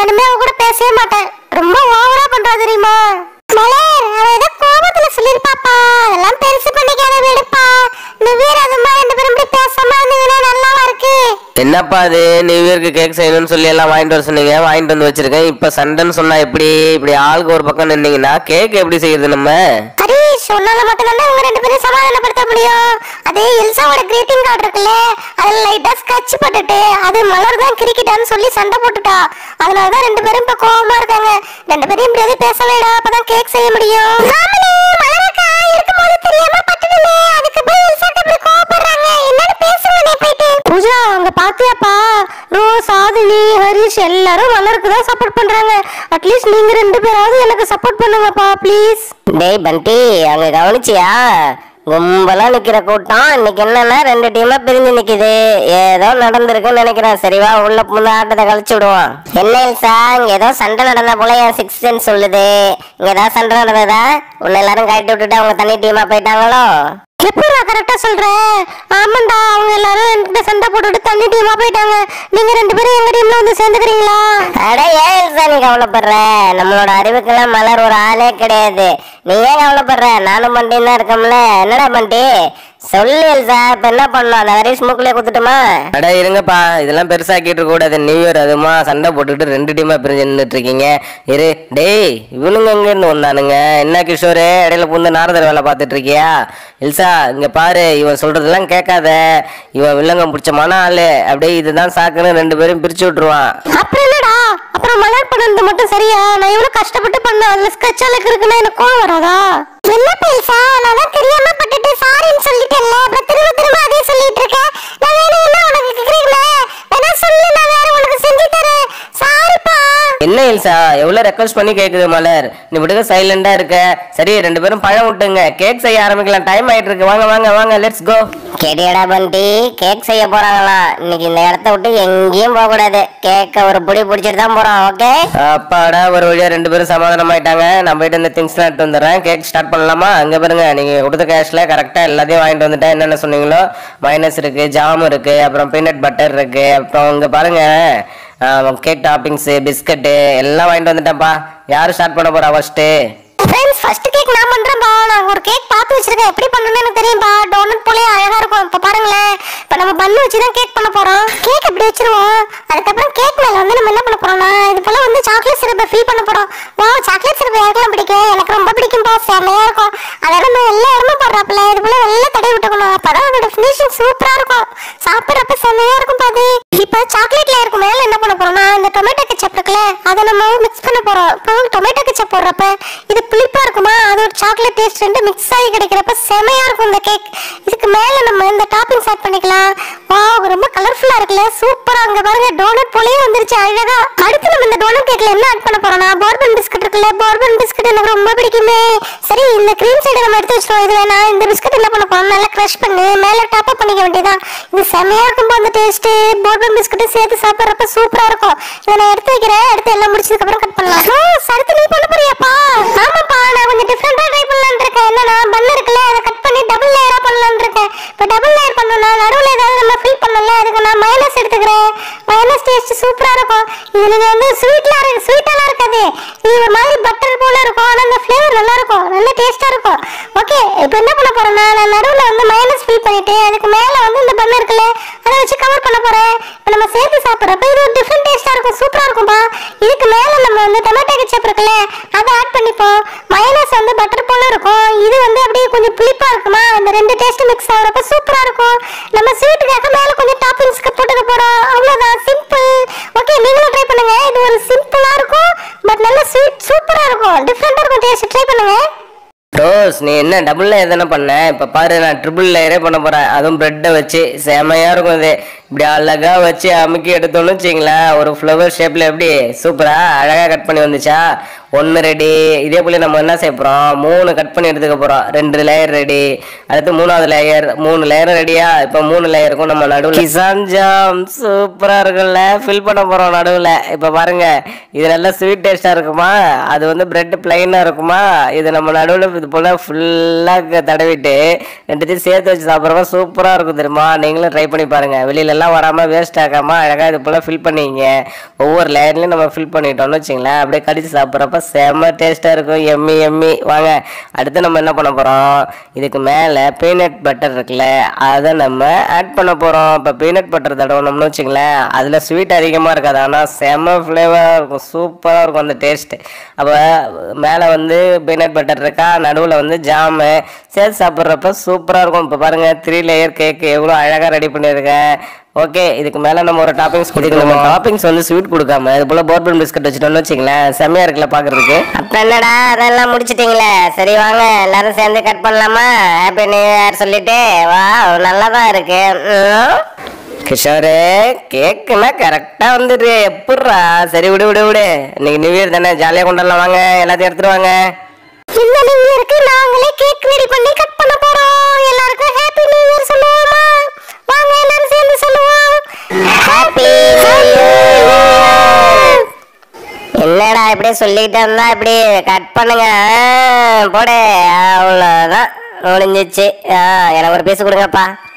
இனிமே அவ கூட பேசவே மாட்டேன் ரொம்ப ஓவரா பண்றா தெரியுமா மலர் அவ ஏதோ கோபத்துல சொல்லிருப்பாப்பா அதெல்லாம் பெருசு பண்ணிக்காத விடுப்பா நிவேர் அதுமா ரெண்டு பேரும் இப்படி பேசாம இருந்தீங்கன்னா நல்லாவா இருக்கு என்னப்பா அது நியூ இயர்க்கு கேக் செய்யணும்னு சொல்லி எல்லாம் வாங்கிட்டு வர சொன்னீங்க வாங்கிட்டு வந்து வச்சிருக்கேன் இப்போ சண்டைன்னு சொன்னா எப்படி இப்படி ஆளுக்கு ஒரு பக்கம் நின்னீங்கன்னா கேக் எப்படி செய்யறது நம்ம ஹரிஷ் உன்னால மட்டும் தான் இவங்க ரெண்டு பேரும் சமாதானப்படுத்த முடியும் அது எல்சாவோட கிரீட்டிங் கார்டு இருக்குல்ல அதுல லைட்டா ஸ்கட்ச் போட்டுட்டு அது மலர் தான் கிரிக்கிட்டான்னு சொல்லி சண்டை போட்டுட்டா அதனால தான் ரெண்டு பேரும் இப்ப கோவமா இருக்காங்க ரெண்டு பேரும் இப்படியாவது பேச வேண்டாம் அப்பதான் கேக் செய்ய முடியும் மலரக்கா இருக்கும்போது தெரியாம பட்டுடுமே அதுக்கு போய் எல்சாட்ட போய் கோவப்படுறாங்க என்னன்னு பேசுங்க போயிட்டு பூஜா அங்க பாத்தியாப்பா ரோஸ் ஆதினி ஹரிஷ் எல்லாரும் மலருக்கு தான் சப்போர்ட் பண்றாங்க அட்லீஸ்ட் நீங்க ரெண்டு பேராவது எனக்கு சப்போர்ட் பண்ணுங்கப்பா ப்ளீஸ் டேய் பண்டி அங்க கவனிச்சியா கும்பலா நிக்கிற கூட்டம் இன்னைக்கு என்னன்னா ரெண்டு டீமா பிரிஞ்சு நிக்குது ஏதோ நடந்திருக்குன்னு நினைக்கிறேன் சரிவா உள்ள புண்ணு ஆட்டத்தை கழிச்சு விடுவோம் என்ன இல்சா இங்க ஏதோ சண்டை நடந்த போல என் சிக்ஸ் சென்ஸ் சொல்லுது இங்க ஏதாவது சண்டை நடந்ததா உன்னை எல்லாரும் கழட்டி விட்டுட்டு அவங்க தனி டீமா போயிட்டாங்களோ எப்படிடா கரெக்டா சொல்ற ஆமாண்டா அவங்க எல்லாரும் என்கிட்ட சண்டை போட்டுட்டு தண்ணி டீமா போயிட்டாங்க நீங்க ரெண்டு பேரும் எங்க டீம்ல வந்து சேர்ந்துக்கிறீங்களா அட ஏன் இல்சா நீ கவலைப்படுற நம்மளோட அறிவுக்கெல்லாம் மலர் ஒரு ஆளே கிடையாது நீ ஏன் கவலைப்படுற நானும் பண்டின்னு தான் இருக்கோம்ல என்னடா பண்டி சொல்லு இல்சா இப்ப என்ன பண்ணலாம் அந்த ஹரிஷ் மூக்குலயே குத்துட்டுமா அட இருங்கப்பா இதெல்லாம் பெருசாக்கிட்டு இருக்க கூடாது நியூ இயர் அதுமா சண்டை போட்டுக்கிட்டு ரெண்டு டீமா பிரிஞ்சு நின்றுட்டு இருக்கீங்க இரு டேய் இவனுங்க எங்க இருந்து வந்தானுங்க என்ன கிஷோரு இடையில புந்து நாரதர் வேலை பார்த்துட்டு இருக்கியா இல்சா இங்க பாரு இவன் சொல்றதெல்லாம் கேட்காத இவன் வில்லங்க பிடிச்ச மன ஆளு அப்படியே இதுதான் சாக்குன்னு ரெண்டு பேரும் பிரிச்சு விட்டுருவான் அப்புறம் என்னடா அப்புறம் மலர் பண்ணது மட்டும் சரியா நான் எவ்வளவு கஷ்டப்பட்டு பண்ணேன் அதுல ஸ்கெட்ச் எல்லாம் இருக்குன்னா எனக்கு கோவம் வராதா என்ன பேசா நான் தான் தெரியாம பட்டுட்டு சாரின்னு சொல்லிட்டேன்ல அப்புறம் திரும்ப திரும்ப அதே சொல்லிட்டு இருக்கேன் நான் வேணும்னா உனக்கு கேக்குறீங்களே வேணா சொல்லு நான் வேற உனக்கு செஞ்சு தரேன் சாரிப்பா என்ன இல்சா எவ்வளவு ரெக்வஸ்ட் பண்ணி கேக்குது மலர் நீ விடுங்க சைலண்டா இருக்க சரி ரெண்டு பேரும் பழம் விட்டுங்க கேக் செய்ய ஆரம்பிக்கலாம் டைம் ஆயிட்டு இருக்கு வாங்க வாங்க வாங்க லெட்ஸ் கோ கேட்டியாடா பண்டி கேக் செய்ய போறாங்களாம் இன்னைக்கு இந்த இடத்த விட்டு எங்கேயும் போக கூடாது கேக்க ஒரு புடி பிடிச்சிட்டு தான் போறோம் ஓகே அப்பாடா ஒரு வழியா ரெண்டு பேரும் சமாதானம் ஆயிட்டாங்க நான் போயிட்டு இந்த திங்ஸ்லாம் எடுத்து வந்துடுறேன் கேக் ஸ்டார்ட் பண்ணலாமா அங்க பாருங்க நீங்க கொடுத்த கேஷ்ல கரெக்டா எல்லாத்தையும் வாங்கிட்டு வந்துட்டேன் என்னென்ன சொன்னீங்களோ மைனஸ் இருக்கு ஜாம் இருக்கு அப்புறம் பீனட் பட்டர் இருக்கு அப்புறம் இங்க பாருங்க கேக் டாப்பிங்ஸ் பிஸ்கட்டு எல்லாம் வாங்கிட்டு வந்துட்டேன்ப்பா யாரு ஸ்டார்ட் பண்ண போறா ஃபர்ஸ்ட்டு ஃப்ரெண்ட்ஸ் ஃபர்ஸ்ட் கேக் நான் பண்றேன்பா நான் ஒரு கேக் பார்த்து வச்சிருக்கேன் எப்படி பண்ணணும்னு எனக்கு தெரியும்பா டோனட் போலயே அழகா இருக்கும் இப்ப பாருங்களேன் இப்ப நம்ம பண்ணு வச்சு தான் கேக் பண்ண போறோம் கேக் எப்படி வச்சிருவோம் அதுக்கப்புறம் கேக் மேல வந்து நம்ம என்ன பண்ண போறோம்னா இது போல வந்து சாக்லேட் சிரப்பை ஃபில் பண்ண போறோம் வா சாக்லேட் சிரப் யாருக்கெல்லாம் பிடிக்கும் எனக்கு ரொம்ப பிடிக்கும்பா செமையா இருக்கும் அதை நம்ம எல்லா இடமும் போடுறாப்புல இது போல நல்லா தடவி விட்டுக்கணும் அப்பதான் அதோட ஃபினிஷிங் சூப்பரா இருக்கும் சாப்பிட்றப்ப செமையா இருக்கும் பாது இப்போ சாக்லேட் லேயருக்கு மேல என்ன பண்ண போறோம்னா இந்த டொமேட்டோ கெச்சப் இருக்குல்ல அதை நம்ம மிக்ஸ் பண்ண போறோம் இப்போ டொமேட்டோ கெச்சப் போடுறப்ப இது புளிப்பா இருக்குமா அது ஒரு சாக்லேட் டேஸ்ட் ரெண்டு மிக்ஸ் ஆகி கிடைக்கிறப்ப செமையா இருக்கும் இந்த கேக் இதுக்கு மேல நம்ம இந்த டாப்பிங்ஸ் ஆட் பண்ணிக்கலாம் வாவ் ரொம்ப கலர்ஃபுல்லா இருக்குல்ல சூப்பரா அங்க பாருங்க டோனட் போலயே வந்துருச்சு அழகா அடுத்து நம்ம இந்த டோனட் கேக்ல என்ன ஆட் பண்ண போறோம்னா போர்பன் பிஸ்கட் இருக்குல்ல போர்பன் பிஸ்கட் எனக்கு ரொம்ப பிடிக்குமே சரி இந்த க்ரீம் சைடு நம்ம எடுத்து வச்சிருவோம் இது வேணா இந்த பிஸ்கட் என்ன பண்ண போறோம் நல்லா க்ரஷ் பண்ணி மேல டாப் அப் பண்ணிக்க வேண்டியதான் இது செமையா இருக்கும் அந்த டேஸ்ட் போர்பன் பிஸ்கட் சேர்த்து சாப்பிடுறப்ப சூப்பரா இருக்கும் இதை நான் எடுத்து வைக்கிறேன் எடுத்து எல்லாம் முடிச்சதுக்கு அப்புறம் கட் பண்ணலாம் ஓ சரத்து நீ பண்ண போறியாப்பா ஆமாப்பா நான் கொஞ்சம் டிஃப்ரெண்டா ட்ரை பண்ணலாம்னு இருக்கேன் என்னன்னா பன் இருக்குல்ல அதை கட் பண்ணி டபுள் லேயரா பண்ணலாம்னு இருக்கேன் இப்போ டபுள் லேயர் பண்ணணும்னா நடுவுல ஏதாவது நம்ம ஃபில் பண்ணல அதுக்கு நான் மைனஸ் எடுத்துக்கிறேன் மைனஸ் டேஸ்ட் சூப்பரா இருக்கும் இது நீங்க வந்து ஸ்வீட்லாம் இருக்கு ஸ்வீட்டாலாம் இருக்காது இது ஒரு மாதிரி பட்டர் போல இருக்கும் ஆனா அந்த ஃப்ளேவர் நல்லா இருக்கும் நல்ல டேஸ்டா இருக்கும் ஓகே இப்போ என்ன பண்ண போறேன்னா நான் நடுவுல வந்து மைனஸ் ஃபில் பண்ணிட்டு அதுக்கு மேல வந்து இந்த பன் இருக்குல்ல அதை வச்சு கவர் பண்ண போறேன் இப்போ நம்ம சேர்த்து சாப்பிட்றப்ப இது ஒரு டிஃப்ரெண்ட் டேஸ்டா இருக்கும் சூப்பரா இருக்கும்பா இதுக்கு மேல நம்ம வந்து டொமேட்டோ கெச்சப் இருக்குல்ல அதை ஆட் பண்ணிப்போம் மைனஸ் வந்து பட்டர் போல இருக்கும் இது வந்து அப்படியே கொஞ்சம் புளிப்பா இருக்குமா இந்த ரெண்டு டேஸ்ட் மிக்ஸ் ஆகுறப்ப சூப்பரா இருக்கும் நம்ம ஸ்வீட்டுக்காக மேல கொஞ்சம் டாப்பிங்ஸ்க்கு போட்டுக்க போறோம் அவ்வளவுதான் சிம்பிள் ஓகே நீங்களும் ட்ரை பண்ணுங்க இது ஒரு சிம்பிளா இருக்கும் பட் நல்ல ஸ்வீட் சூப்பரா இருக்கும் டிஃப்ரெண்டா இருக்கும் டேஸ்ட் ட்ரை பண்ணுங்க ரோஸ் நீ என்ன டபுள் லேயர் தானே பண்ண இப்போ பாரு நான் ட்ரிபிள் லேயரே பண்ண போறேன் அதுவும் ப்ரெட்டை வச்சு செமையா இருக்கும் இது இப்படி அழகா வச்சு அமுக்கி எடுத்தோம்னு வச்சிங்களேன் ஒரு ஃப்ளவர் ஷேப்ல எப்படி சூப்பரா அழகா கட் பண்ணி வந்துச்சா ஒன்று ரெடி இதே போல நம்ம என்ன செய்ய போறோம் மூணு கட் பண்ணி எடுத்துக்க போறோம் ரெண்டு லேயர் ரெடி அடுத்து மூணாவது லேயர் மூணு லேயர் ரெடியா இப்போ மூணு லேயருக்கும் நம்ம நடுவில் கிசான் ஜாம் சூப்பரா இருக்கும்ல ஃபில் பண்ண போறோம் நடுவில் இப்போ பாருங்க இது நல்லா ஸ்வீட் டேஸ்டா இருக்குமா அது வந்து பிரெட் பிளைனா இருக்குமா இது நம்ம நடுவில் இது போல ஃபுல்லாக தடவிட்டு ரெண்டுத்தையும் சேர்த்து வச்சு சாப்பிட்றப்ப சூப்பராக இருக்கும் தெரியுமா நீங்களும் ட்ரை பண்ணி பாருங்க வெளியிலலாம் எல்லாம் வராமல் வேஸ்ட் ஆகாமல் அழகாக இது போல் ஃபில் பண்ணிங்க ஒவ்வொரு லேயர்லையும் நம்ம ஃபில் பண்ணிட்டோம்னு வச்சுங்களேன் அப்படியே கடிச்சு சாப்பிட்றப்ப செம்ம டேஸ்ட்டாக இருக்கும் எம்மி எம்மி வாங்க அடுத்து நம்ம என்ன பண்ண போகிறோம் இதுக்கு மேலே பீனட் பட்டர் இருக்குல்ல அதை நம்ம ஆட் பண்ண போகிறோம் இப்போ பீனட் பட்டர் தடவணும்னு வச்சுங்களேன் அதில் ஸ்வீட் அதிகமாக இருக்காது ஆனால் செம்ம ஃப்ளேவராக இருக்கும் சூப்பராக இருக்கும் அந்த டேஸ்ட்டு அப்போ மேலே வந்து பீனட் பட்டர் இருக்கா நடுவில் வந்து ஜாமு சேர்த்து சாப்பிட்றப்ப சூப்பராக இருக்கும் இப்போ பாருங்கள் த்ரீ லேயர் கேக் எவ்வளோ அழகாக ரெடி பண்ணியிருக்கேன் ஓகே இதுக்கு மேலே நம்ம ஒரு டாப்பிங்ஸ் இதுக்கு நம்ம டாப்பிங்ஸ் வந்து ஸ்வீட் கொடுக்காம இது போல் போர்பன் பிஸ்கட் வச்சுட்டோம்னு வச்சுங்களேன் செம்மையாக இருக்குல்ல பார்க்குறதுக்கு அப்புறம் என்னடா அதெல்லாம் முடிச்சிட்டீங்களே சரி வாங்க எல்லாரும் சேர்ந்து கட் பண்ணலாமா ஹாப்பி நியூ இயர் சொல்லிட்டு வா நல்லா தான் இருக்கு ம். கிஷோரு கேக்குன்னா கரெக்டாக வந்துடு எப்பட்றா சரி விடு விடு விடு இன்னைக்கு நியூ இயர் தானே ஜாலியாக கொண்டாடலாம் வாங்க எல்லாத்தையும் எடுத்துட்டு வாங்க இந்த நியூ இயருக்கு நாங்களே கேக் ரெடி பண்ணி கட் பண்ண போறோம் எல்லாருக்கும் ஹாப்பி நியூ இயர் சொல்லுவோமா வாங்க எல்லாரும் சேர்ந்து சொல்லுவோம் ஹாப்பி என்னடா இப்படி சொல்லிட்டு இருந்தா இப்படி கட் பண்ணுங்க ஆ, போடு அவ்வளோதான் முடிஞ்சிச்சு ஆ, எனக்கு ஒரு பீஸ் கொடுங்கப்பா